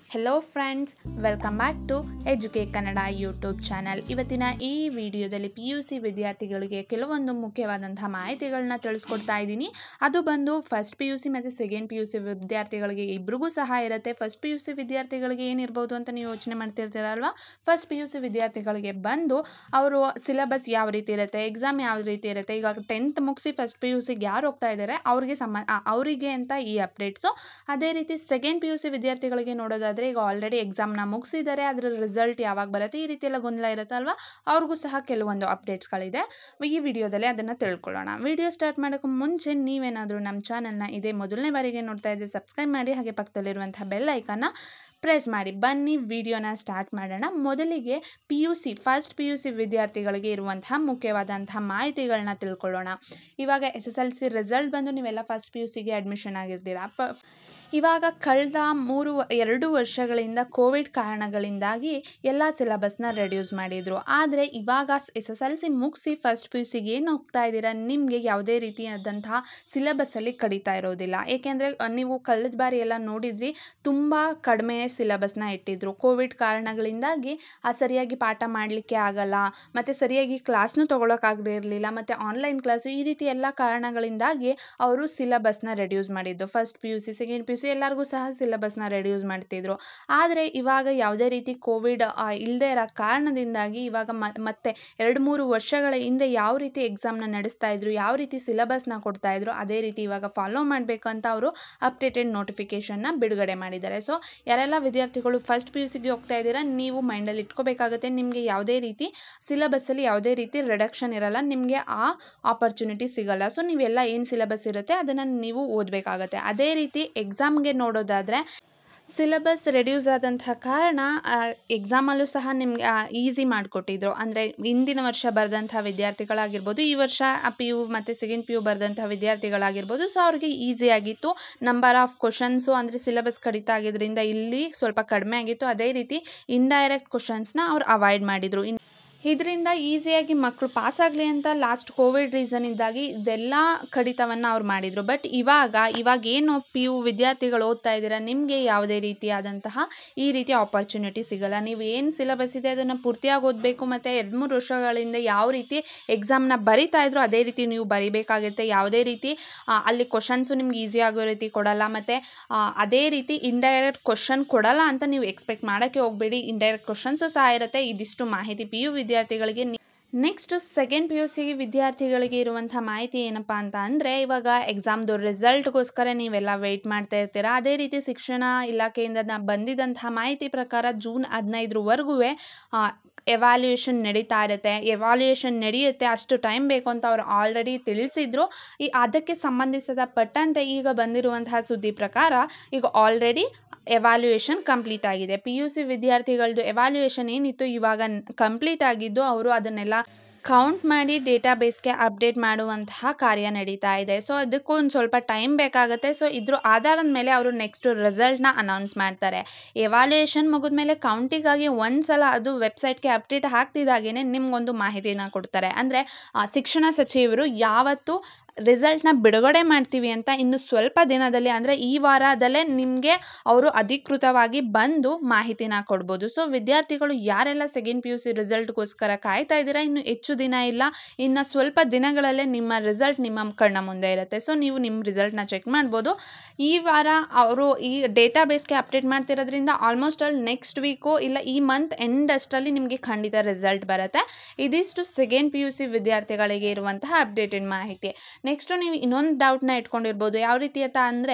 hello friends welcome back to ಎಜುಕೆ Kannada YouTube channel ಇವತ್ತಿನ ಈ ವಿಡಿಯೋದಲ್ಲಿ ಪಿ ಯು ಸಿ ವಿದ್ಯಾರ್ಥಿಗಳಿಗೆ ಕೆಲವೊಂದು ಮುಖ್ಯವಾದಂಥ ಮಾಹಿತಿಗಳನ್ನ ತಿಳಿಸ್ಕೊಡ್ತಾ ಇದ್ದೀನಿ ಅದು ಬಂದು ಫಸ್ಟ್ ಪಿ ಯು ಸಿ ಮತ್ತು ಸೆಕೆಂಡ್ ಪಿ ಯು ಸಿ ವಿದ್ಯಾರ್ಥಿಗಳಿಗೆ ಇಬ್ರಿಗೂ ಸಹ ಇರುತ್ತೆ ಫಸ್ಟ್ ಪಿ ಯು ಸಿ ವಿದ್ಯಾರ್ಥಿಗಳಿಗೆ ಏನಿರ್ಬೋದು ಅಂತ ನೀವು ಯೋಚನೆ ಮಾಡ್ತಿರ್ತೀರಲ್ವಾ ಫಸ್ಟ್ ಪಿ ಯು ಸಿ ವಿದ್ಯಾರ್ಥಿಗಳಿಗೆ ಬಂದು ಅವರು ಸಿಲೆಬಸ್ ಯಾವ ರೀತಿ ಇರುತ್ತೆ ಎಕ್ಸಾಮ್ ಯಾವ ರೀತಿ ಇರುತ್ತೆ ಈಗ ಟೆಂತ್ ಮುಗಿಸಿ ಫಸ್ಟ್ ಪಿ ಯು ಸಿಗೆ ಯಾರು ಹೋಗ್ತಾ ಇದ್ದಾರೆ ಅವ್ರಿಗೆ ಸಂಬ ಆ, ಅವರಿಗೆ ಅಂತ ಈ ಅಪ್ಡೇಟ್ಸು ಅದೇ ರೀತಿ ಸೆಕೆಂಡ್ ಪಿ ಯು ಸಿ ವಿದ್ಯಾರ್ಥಿಗಳಿಗೆ ನೋಡೋದಾದರೆ ಈಗ ಆಲ್ರೆಡಿ ಎಕ್ಸಾಮ್ನ ಮುಗಿಸಿದ್ದಾರೆ ಅದರ ರಿಸಲ್ಟ್ ಯಾವಾಗ ಬರುತ್ತೆ ಈ ರೀತಿ ಎಲ್ಲ ಗೊಂದಲ ಇರುತ್ತಲ್ವ ಅವ್ರಿಗೂ ಸಹ ಕೆಲವೊಂದು ಅಪ್ಡೇಟ್ಸ್ಗಳಿದೆ ಈ ವಿಡಿಯೋದಲ್ಲಿ ಅದನ್ನು ತಿಳ್ಕೊಳ್ಳೋಣ ವಿಡಿಯೋ ಸ್ಟಾರ್ಟ್ ಮಾಡೋಕ್ಕೂ ಮುಂಚೆ ನೀವೇನಾದರೂ ನಮ್ಮ ಚಾನಲ್ನ ಇದೇ ಮೊದಲನೇ ಬಾರಿಗೆ ನೋಡ್ತಾ ಇದ್ದರೆ ಸಬ್ಸ್ಕ್ರೈಬ್ ಮಾಡಿ ಹಾಗೆ ಪಕ್ಕದಲ್ಲಿರುವಂಥ ಬೆಲ್ ಐಕನ್ನ ಪ್ರೆಸ್ ಮಾಡಿ ಬನ್ನಿ ವಿಡಿಯೋನ ಸ್ಟಾರ್ಟ್ ಮಾಡೋಣ ಮೊದಲಿಗೆ P U C first P U C ವಿದ್ಯಾರ್ಥಿಗಳಿಗೆ ಇರುವಂತಹ ಮುಖ್ಯವಾದಂತಹ ಮಾಹಿತಿಗಳನ್ನ ತಿಳ್ಕೊಳ್ಳೋಣ ಇವಾಗ S S L C result ಬಂದು ನೀವೆಲ್ಲ ಫಸ್ಟ್ ಪಿ ಯು ಸಿಗೆ ಅಡ್ಮಿಷನ್ ಆಗಿರ್ತೀರಾ ಪ ಇವಾಗ ಕಳೆದ ಮೂರು ವ- ಎರಡು ವರ್ಷಗಳಿಂದ ಕೋವಿಡ್ ಕಾರಣಗಳಿಂದಾಗಿ ಎಲ್ಲ ಸಿಲೆಬಸ್ನ ರೆಡ್ಯೂಸ್ ಮಾಡಿದರು ಆದರೆ ಇವಾಗ ಎಸ್ ಎಸ್ ಎಲ್ ಸಿ ಮುಗಿಸಿ ಫಸ್ಟ್ ಪಿ ಯು ಸಿಗೆ ಏನು ಹೋಗ್ತಾ ಇದ್ದೀರಾ ನಿಮಗೆ ಯಾವುದೇ ರೀತಿಯಾದಂತಹ ಸಿಲೆಬಸ್ಸಲ್ಲಿ ಕಡಿತಾ ಇರೋದಿಲ್ಲ ಏಕೆಂದರೆ ನೀವು ಕಳೆದ ಬಾರಿ ಎಲ್ಲ ನೋಡಿದ್ರಿ ತುಂಬ ಕಡಿಮೆ ಸಿಲೆಬಸ್ನ ಇಟ್ಟಿದ್ರು ಕೋವಿಡ್ ಕಾರಣಗಳಿಂದಾಗಿ ಆ ಸರಿಯಾಗಿ ಪಾಠ ಮಾಡಲಿಕ್ಕೆ ಆಗಲ್ಲ ಮತ್ತು ಸರಿಯಾಗಿ ಕ್ಲಾಸ್ನೂ ತೊಗೊಳಕ್ಕಾಗಿರಲಿಲ್ಲ ಮತ್ತು ಆನ್ಲೈನ್ ಕ್ಲಾಸು ಈ ರೀತಿ ಎಲ್ಲ ಕಾರಣಗಳಿಂದಾಗಿ ಅವರು ಸಿಲೆಬಸ್ನ ರೆಡ್ಯೂಸ್ ಮಾಡಿದ್ದು first P U C second P U C ಎಲ್ಲರಿಗೂ ಸಹ ಸಿಲೆಬಸ್ನ ರೆಡ್ಯೂಸ್ ಮಾಡ್ತಿದ್ರು ಆದರೆ ಇವಾಗ ಯಾವುದೇ ರೀತಿ ಕೋವಿಡ್ ಇಲ್ಲದೆ ಇರೋ ಕಾರಣದಿಂದಾಗಿ ಇವಾಗ ಮ ಮತ್ತೆ ಎರಡು ಮೂರು ವರ್ಷಗಳ ಹಿಂದೆ ಯಾವ ರೀತಿ ಎಕ್ಸಾಮ್ನ ನಡೆಸ್ತಾ ಇದ್ರು ಯಾವ ರೀತಿ ಸಿಲೆಬಸ್ನ ಕೊಡ್ತಾ ಇದ್ರು ಅದೇ ರೀತಿ ಇವಾಗ ಫಾಲೋ ಮಾಡಬೇಕು ಅಂತ ಅವರು ಅಪ್ಡೇಟೆಡ್ ನೋಟಿಫಿಕೇಷನ್ನ ಬಿಡುಗಡೆ ಮಾಡಿದ್ದಾರೆ ಸೊ ಯಾರೆಲ್ಲ ವಿದ್ಯಾರ್ಥಿಗಳು ಫಸ್ಟ್ ಪಿ ಯು ಸಿಗೆ ಹೋಗ್ತಾ ಇದ್ದೀರಾ ನೀವು ಮೈಂಡಲ್ಲಿ ಇಟ್ಕೋಬೇಕಾಗುತ್ತೆ ನಿಮಗೆ ಯಾವುದೇ ರೀತಿ ಸಿಲೆಬಸ್ಸಲ್ಲಿ ಯಾವುದೇ ರೀತಿ ರಿಡಕ್ಷನ್ ಇರಲ್ಲ ನಿಮಗೆ ಆ ಆಪರ್ಚುನಿಟಿ ಸಿಗಲ್ಲ ಸೊ ನೀವೆಲ್ಲ ಏನು ಸಿಲೆಬಸ್ ಇರುತ್ತೆ ಅದನ್ನು ನೀವು ಓದಬೇಕಾಗತ್ತೆ ಅದೇ ರೀತಿ ಎಕ್ಸಾಮ್ಗೆ ನೋಡೋದಾದರೆ ಸಿಲೆಬಸ್ ರೆಡ್ಯೂಸ್ ಆದಂಥ ಕಾರಣ ಎಕ್ಸಾಮಲ್ಲೂ ಸಹ ನಿಮ್ಗೆ ಈಸಿ ಮಾಡಿಕೊಟ್ಟಿದ್ರು ಅಂದರೆ ಹಿಂದಿನ ವರ್ಷ ಬರೆದಂಥ ವಿದ್ಯಾರ್ಥಿಗಳಾಗಿರ್ಬೋದು ಈ ವರ್ಷ ಪಿ ಯು ಮತ್ತು ಸೆಕೆಂಡ್ ಪಿ ಯು ಬರೆದಂಥ ವಿದ್ಯಾರ್ಥಿಗಳಾಗಿರ್ಬೋದು ಸೊ ಅವ್ರಿಗೆ ಈಸಿ ಆಗಿತ್ತು ನಂಬರ್ ಆಫ್ ಕ್ವಶನ್ಸು ಅಂದರೆ ಸಿಲೆಬಸ್ ಕಡಿತ ಆಗಿದ್ದರಿಂದ ಇಲ್ಲಿ ಸ್ವಲ್ಪ ಕಡಿಮೆ ಆಗಿತ್ತು ಅದೇ ರೀತಿ ಇಂಡೈರೆಕ್ಟ್ ಕ್ವಶನ್ಸ್ನ ಅವ್ರು ಅವಾಯ್ಡ್ ಮಾಡಿದರು ಇನ್ ಇದರಿಂದ ಈಸಿಯಾಗಿ ಮಕ್ಕಳು ಪಾಸ್ ಆಗಲಿ ಅಂತ ಲಾಸ್ಟ್ ಕೋವಿಡ್ ರೀಸನಿಂದಾಗಿ ಇದೆಲ್ಲ ಕಡಿತವನ್ನು ಅವ್ರು ಮಾಡಿದರು ಬಟ್ ಇವಾಗ ಇವಾಗ ಏನು ಪಿ ಯು ವಿದ್ಯಾರ್ಥಿಗಳು ಓದ್ತಾ ಇದ್ದೀರಾ ನಿಮಗೆ ಯಾವುದೇ ರೀತಿಯಾದಂತಹ ಈ ರೀತಿ ಆಪರ್ಚುನಿಟಿ ಸಿಗಲ್ಲ ನೀವು ಏನು ಸಿಲೆಬಸ್ ಇದೆ ಅದನ್ನು ಪೂರ್ತಿಯಾಗಿ ಓದಬೇಕು ಮತ್ತು ಎರಡು ಮೂರು ವರ್ಷಗಳಿಂದ ಯಾವ ರೀತಿ ಎಕ್ಸಾಮ್ನ ಬರಿತಾ ಇದ್ರು ಅದೇ ರೀತಿ ನೀವು ಬರಿಬೇಕಾಗುತ್ತೆ ಯಾವುದೇ ರೀತಿ ಆ, ಅಲ್ಲಿ ಕ್ವಶನ್ಸು ನಿಮ್ಗೆ ಈಸಿ ಆಗೋ ರೀತಿ ಕೊಡಲ್ಲ ಮತ್ತು ಅದೇ ರೀತಿ ಇಂಡೈರೆಕ್ಟ್ ಕ್ವಶನ್ ಕೊಡಲ್ಲ ಅಂತ ನೀವು ಎಕ್ಸ್ಪೆಕ್ಟ್ ಮಾಡೋಕ್ಕೆ ಹೋಗಬೇಡಿ ಇಂಡೈರೆಕ್ಟ್ ಕ್ವಶನ್ಸು ಸಹ ಇರುತ್ತೆ ಇದಿಷ್ಟು ಮಾಹಿತಿ ಪಿ ಯು ವಿದ್ಯಾರ್ಥಿಗಳಿಗೆ next second P U C ವಿದ್ಯಾರ್ಥಿಗಳಿಗೆ ಇರುವಂಥ ಮಾಹಿತಿ ಏನಪ್ಪ ಅಂತ ಅಂದರೆ ಇವಾಗ ಎಕ್ಸಾಮ್ದು ರಿಸಲ್ಟ್ಗೋಸ್ಕರ ನೀವೆಲ್ಲ ವೆಯ್ಟ್ ಮಾಡ್ತಾ ಇರ್ತೀರಾ ಅದೇ ರೀತಿ ಶಿಕ್ಷಣ ಇಲಾಖೆಯಿಂದ ನ- ಬಂದಿದ್ದಂಥ ಮಾಹಿತಿ ಪ್ರಕಾರ ಜೂನ್ ಹದಿನೈದರವರೆಗೂ ಎವ್ಯಾಲ್ಯೂಯೇಷನ್ ನಡೀತಾ ಇರುತ್ತೆ ಎವ್ಯಾಲ್ಯೂಯೇಷನ್ ನಡೆಯುತ್ತೆ ಅಷ್ಟು ಟೈಮ್ ಬೇಕು ಅಂತ ಅವ್ರು ಆಲ್ರೆಡಿ ತಿಳಿಸಿದ್ರು ಈ ಅದಕ್ಕೆ ಸಂಬಂಧಿಸಿದ ಪಟ್ಟಂತೆ ಈಗ ಬಂದಿರುವಂತಹ ಸುದ್ದಿ ಪ್ರಕಾರ ಈಗ ಆಲ್ರೆಡಿ ಎವ್ಯಾಲ್ಯೂಯೇಷನ್ ಕಂಪ್ಲೀಟ್ ಆಗಿದೆ ಪಿ ಯು ಸಿ ವಿದ್ಯಾರ್ಥಿಗಳದ್ದು ಎವ್ಯಾಲ್ಯೂಯೇಷನ್ ಏನಿತ್ತು ಇವಾಗ ಕಂಪ್ಲೀಟ್ ಆಗಿದ್ದು ಅವರು ಅದನ್ನೆಲ್ಲ ಕೌಂಟ್ ಮಾಡಿ ಡೇಟಾಬೇಸ್ಗೆ ಅಪ್ಡೇಟ್ ಮಾಡುವಂತಹ ಕಾರ್ಯ ನಡೀತಾ ಇದೆ ಸೊ ಅದಕ್ಕೂ ಒಂದು ಸ್ವಲ್ಪ ಟೈಮ್ ಬೇಕಾಗುತ್ತೆ ಸೊ ಇದ್ರ ಆಧಾರದ ಮೇಲೆ ಅವರು ನೆಕ್ಸ್ಟ್ ರಿಸಲ್ಟ್ನ ಅನೌನ್ಸ್ ಮಾಡ್ತಾರೆ ಎವಾಲ್ಯೂಯೇಷನ್ ಮುಗಿದ್ಮೇಲೆ ಕೌಂಟಿಗಾಗಿ ಒಂದು ಸಲ ಅದು ವೆಬ್ಸೈಟ್ಗೆ ಅಪ್ಡೇಟ್ ಹಾಕ್ತಿದ್ದಾಗೇ ನಿಮ್ಗೊಂದು ಮಾಹಿತಿನ ಕೊಡ್ತಾರೆ ಅಂದರೆ ಶಿಕ್ಷಣ ಸಚಿವರು ಯಾವತ್ತು ರಿಸಲ್ಟ್ನ ಬಿಡುಗಡೆ ಮಾಡ್ತೀವಿ ಅಂತ ಇನ್ನು ಸ್ವಲ್ಪ ದಿನದಲ್ಲಿ ಅಂದರೆ ಈ ವಾರದಲ್ಲೇ ನಿಮಗೆ ಅವರು ಅಧಿಕೃತವಾಗಿ ಬಂದು ಮಾಹಿತಿನ ಕೊಡ್ಬೋದು ಸೊ ವಿದ್ಯಾರ್ಥಿಗಳು ಯಾರೆಲ್ಲ ಸೆಕೆಂಡ್ ಪಿ ಯು ಸಿ ರಿಸಲ್ಟ್ಗೋಸ್ಕರ ಕಾಯ್ತಾ ಇದ್ದೀರಾ ಇನ್ನು ಹೆಚ್ಚು ದಿನ ಇಲ್ಲ ಇನ್ನು ಸ್ವಲ್ಪ ದಿನಗಳಲ್ಲೇ ನಿಮ್ಮ ರಿಸಲ್ಟ್ ನಿಮ್ಮ ಕಣ್ಣ ಮುಂದೆ ಇರುತ್ತೆ ಸೊ ನೀವು ನಿಮ್ಮ ರಿಸಲ್ಟ್ನ ಚೆಕ್ ಮಾಡ್ಬೋದು ಈ ವಾರ ಅವರು ಈ ಡೇಟಾಬೇಸ್ಗೆ ಅಪ್ಡೇಟ್ ಮಾಡ್ತಿರೋದ್ರಿಂದ ಆಲ್ಮೋಸ್ಟ್ ಆಲ್ ನೆಕ್ಸ್ಟ್ ವೀಕು ಇಲ್ಲ ಈ ಮಂತ್ ಎಂಡ್ ಅಷ್ಟರಲ್ಲಿ ನಿಮಗೆ ಖಂಡಿತ ರಿಸಲ್ಟ್ ಬರುತ್ತೆ ಇದಿಷ್ಟು ಸೆಕೆಂಡ್ ಪಿ ಯು ಸಿ ವಿದ್ಯಾರ್ಥಿಗಳಿಗೆ ಇರುವಂತಹ ಅಪ್ಡೇಟೆಡ್ ಮಾಹಿತಿ ನೆಕ್ಸ್ಟು ನೀವು ಇನ್ನೊಂದು ಡೌಟ್ನ ಇಟ್ಕೊಂಡಿರ್ಬೋದು ಯಾವ ರೀತಿ ಅಂತ ಅಂದರೆ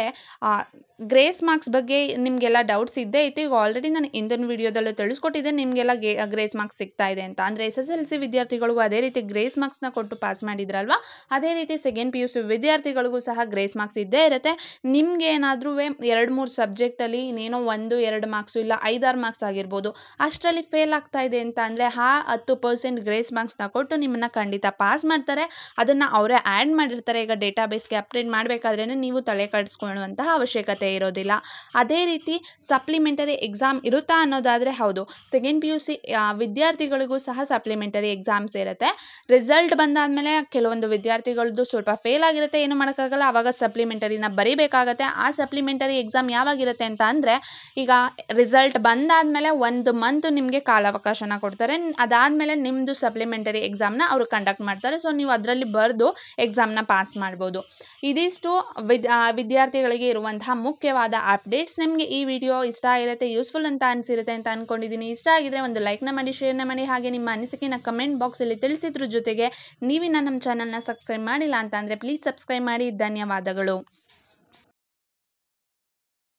ಗ್ರೇಸ್ ಮಾರ್ಕ್ಸ್ ಬಗ್ಗೆ ನಿಮಗೆಲ್ಲ ಡೌಟ್ಸ್ ಇದ್ದೇ ಇತ್ತು ಈಗ ಆಲ್ರೆಡಿ ನಾನು ಹಿಂದಿನ ವಿಡಿಯೋದಲ್ಲೂ ತಿಳಿಸ್ಕೊಟ್ಟಿದ್ದೆ ನಿಮಗೆಲ್ಲ ಗೆ ಗ್ರೇಸ್ ಮಾರ್ಕ್ಸ್ ಸಿಗ್ತಾ ಇದೆ ಅಂತ ಅಂದರೆ ಎಸ್ ಎಸ್ ಎಲ್ ಸಿ ವಿದ್ಯಾರ್ಥಿಗಳಿಗೂ ಅದೇ ರೀತಿ ಗ್ರೇಸ್ ಮಾರ್ಕ್ಸ್ನ ಕೊಟ್ಟು ಪಾಸ್ ಮಾಡಿದ್ರಲ್ವಾ ಅದೇ ರೀತಿ ಸೆಕೆಂಡ್ ಪಿ ಯು ಸಿ ವಿದ್ಯಾರ್ಥಿಗಳಿಗೂ ಸಹ ಗ್ರೇಸ್ ಮಾರ್ಕ್ಸ್ ಇದ್ದೇ ಇರುತ್ತೆ ನಿಮ್ಗೆ ಏನಾದರೂ ಎರಡು ಮೂರು ಸಬ್ಜೆಕ್ಟಲ್ಲಿ ಇನ್ನೇನೋ ಒಂದು ಎರಡು ಮಾರ್ಕ್ಸು ಇಲ್ಲ ಐದಾರು ಮಾರ್ಕ್ಸ್ ಆಗಿರ್ಬೋದು ಅಷ್ಟರಲ್ಲಿ ಫೇಲ್ ಆಗ್ತಾ ಇದೆ ಅಂತ ಅಂದರೆ ಆ ಹತ್ತು ಪರ್ಸೆಂಟ್ ಗ್ರೇಸ್ ಮಾರ್ಕ್ಸ್ನ ಕೊಟ್ಟು ನಿಮ್ಮನ್ನು ಖಂಡಿತ ಪಾಸ್ ಮಾಡ್ತಾರೆ ಅದನ್ನು ಅವರೇ ಆ್ಯಡ್ ಮಾಡಿರ್ತಾರೆ ಮಾಡಿರ್ತಾರೆ ಈಗ ಡೇಟಾಬೇಸ್ಗೆ ಅಪ್ಡೇಟ್ ಮಾಡಬೇಕಾದ್ರೇ ನೀವು ತಲೆ ಕೆಡಿಸ್ಕೊಳ್ಳುವಂತಹ ಅವಶ್ಯಕತೆ ಇರೋದಿಲ್ಲ ಅದೇ ರೀತಿ ಸಪ್ಲಿಮೆಂಟರಿ ಎಕ್ಸಾಮ್ ಇರುತ್ತಾ ಅನ್ನೋದಾದರೆ ಹೌದು ಸೆಕೆಂಡ್ ಪಿ ಯು ಸಿ ವಿದ್ಯಾರ್ಥಿಗಳಿಗೂ ಸಹ ಸಪ್ಲಿಮೆಂಟರಿ ಎಕ್ಸಾಮ್ಸ್ ಇರುತ್ತೆ ರಿಸಲ್ಟ್ ಬಂದಾದಮೇಲೆ ಕೆಲವೊಂದು ವಿದ್ಯಾರ್ಥಿಗಳದ್ದು ಸ್ವಲ್ಪ ಫೇಲ್ ಆಗಿರುತ್ತೆ ಏನು ಮಾಡೋಕ್ಕಾಗಲ್ಲ ಆವಾಗ ಸಪ್ಲಿಮೆಂಟರಿನ ಬರೀಬೇಕಾಗತ್ತೆ ಆ ಸಪ್ಲಿಮೆಂಟರಿ ಎಕ್ಸಾಮ್ ಯಾವಾಗಿರುತ್ತೆ ಅಂತ ಅಂದರೆ ಈಗ ರಿಸಲ್ಟ್ ಬಂದಾದಮೇಲೆ ಒಂದು ಮಂತ್ ನಿಮಗೆ ಕಾಲಾವಕಾಶನ ಕೊಡ್ತಾರೆ ಅದಾದಮೇಲೆ ನಿಮ್ಮದು ಸಪ್ಲಿಮೆಂಟರಿ ಎಕ್ಸಾಮ್ನ ಅವರು ಕಂಡಕ್ಟ್ ಮಾಡ್ತಾರೆ ಸೊ ನೀವು ಅದರಲ್ಲಿ ಬರೆದು ಎಕ್ಸಾಮ್ನ ಪಾಸ್ ಮಾಡ್ಬೋದು ಇದಿಷ್ಟು ವಿದ್ ಆ, ವಿದ್ಯಾರ್ಥಿಗಳಿಗೆ ಇರುವಂತಹ ಮುಖ್ಯವಾದ ಅಪ್ಡೇಟ್ಸ್ ನಿಮಗೆ ಈ ವಿಡಿಯೋ ಇಷ್ಟ ಆಗಿರುತ್ತೆ ಯೂಸ್ಫುಲ್ ಅಂತ ಅನಿಸಿರುತ್ತೆ ಅಂತ ಅಂದ್ಕೊಂಡಿದ್ದೀನಿ ಇಷ್ಟ ಆಗಿದ್ರೆ ಒಂದು ಲೈಕ್ನ ಮಾಡಿ ಶೇರ್ನ ಮಾಡಿ ಹಾಗೆ ನಿಮ್ಮ ಅನಿಸಿಕೆನ ಕಮೆಂಟ್ ಬಾಕ್ಸಲ್ಲಿ ತಿಳಿಸಿದ್ರ ಜೊತೆಗೆ ನೀವಿನ್ನ ನಮ್ಮ ಚಾನಲ್ನ ಸಬ್ಸ್ಕ್ರೈಬ್ ಮಾಡಿಲ್ಲ ಅಂತ ಅಂದರೆ ಪ್ಲೀಸ್ ಸಬ್ಸ್ಕ್ರೈಬ್ ಮಾಡಿ ಧನ್ಯವಾದಗಳು